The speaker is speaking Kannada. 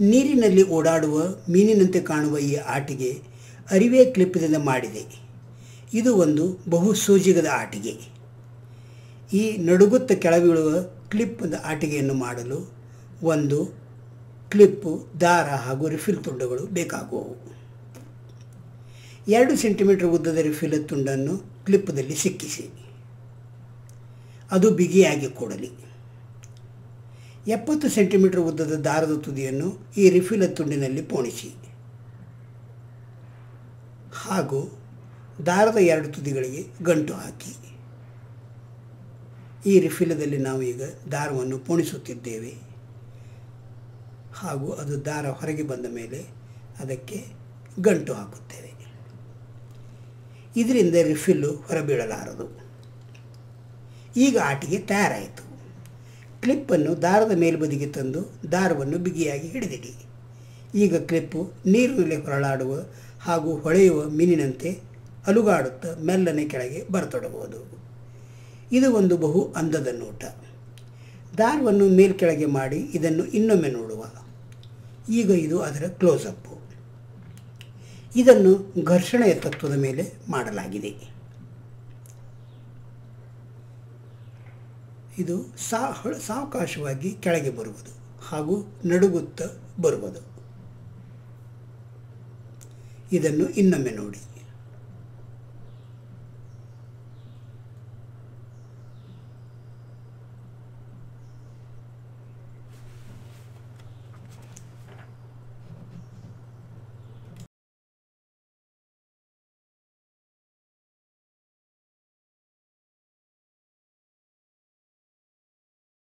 ನೀರಿನಲ್ಲಿ ಓಡಾಡುವ ಮೀನಿನಂತೆ ಕಾಣುವ ಈ ಆಟಿಗೆ ಅರಿವೆ ಕ್ಲಿಪ್ದಿಂದ ಮಾಡಿದೆ ಇದು ಒಂದು ಬಹು ಸೋಜಿಗದ ಆಟಿಗೆ ಈ ನಡುಗುತ್ತ ಕೆಳಬೀಳುವ ಕ್ಲಿಪ್ಪದ ಆಟಿಕೆಯನ್ನು ಮಾಡಲು ಒಂದು ಕ್ಲಿಪ್ಪು ದಾರ ಹಾಗೂ ರಿಫಿಲ್ ತುಂಡುಗಳು ಬೇಕಾಗುವವು ಎರಡು ಸೆಂಟಿಮೀಟರ್ ಉದ್ದದ ರಿಫಿಲ್ ತುಂಡನ್ನು ಕ್ಲಿಪ್ಪದಲ್ಲಿ ಸಿಕ್ಕಿಸಿ ಅದು ಬಿಗಿಯಾಗಿ ಕೂಡಲಿ ಎಪ್ಪತ್ತು ಸೆಂಟಿಮೀಟರ್ ಉದ್ದದ ದಾರದ ತುದಿಯನ್ನು ಈ ರಿಫಿಲ ತುಂಡಿನಲ್ಲಿ ಪೋಣಿಸಿ ಹಾಗೂ ದಾರದ ಎರಡು ತುದಿಗಳಿಗೆ ಗಂಟು ಹಾಕಿ ಈ ರಿಫಿಲದಲ್ಲಿ ನಾವು ಈಗ ದಾರವನ್ನು ಪೋಣಿಸುತ್ತಿದ್ದೇವೆ ಹಾಗೂ ಅದು ದಾರ ಹೊರಗೆ ಬಂದ ಮೇಲೆ ಅದಕ್ಕೆ ಗಂಟು ಹಾಕುತ್ತೇವೆ ಇದರಿಂದ ರಿಫಿಲ್ಲು ಹೊರಬೀಳಲಾರದು ಈಗ ಆಟಿಗೆ ತಯಾರಾಯಿತು ಕ್ಲಿಪ್ಪನ್ನು ದಾರದ ಮೇಲ್ಬದಿಗೆ ತಂದು ದಾರವನ್ನು ಬಿಗಿಯಾಗಿ ಹಿಡಿದಿಡಿ ಈಗ ಕ್ಲಿಪ್ಪು ನೀರಿನಲ್ಲಿ ಹೊರಳಾಡುವ ಹಾಗೂ ಹೊಳೆಯುವ ಮೀನಿನಂತೆ ಅಲುಗಾಡುತ್ತಾ ಮೆಲ್ಲನೆ ಕೆಳಗೆ ಬರತೊಡಗುವುದು ಇದು ಒಂದು ಬಹು ಅಂದದ ನೋಟ ದಾರವನ್ನು ಮೇಲ್ಕೆಳಗೆ ಮಾಡಿ ಇದನ್ನು ಇನ್ನೊಮ್ಮೆ ನೋಡುವ ಈಗ ಇದು ಅದರ ಕ್ಲೋಸಪ್ಪು ಇದನ್ನು ಘರ್ಷಣೆಯ ತತ್ವದ ಮೇಲೆ ಮಾಡಲಾಗಿದೆ ಇದು ಸಾ ಸಾವಕಾಶವಾಗಿ ಕೆಳಗೆ ಬರುವುದು ಹಾಗೂ ನಡುಗುತ್ತಾ ಬರುವುದು ಇದನ್ನು ಇನ್ನೊಮ್ಮೆ ನೋಡಿ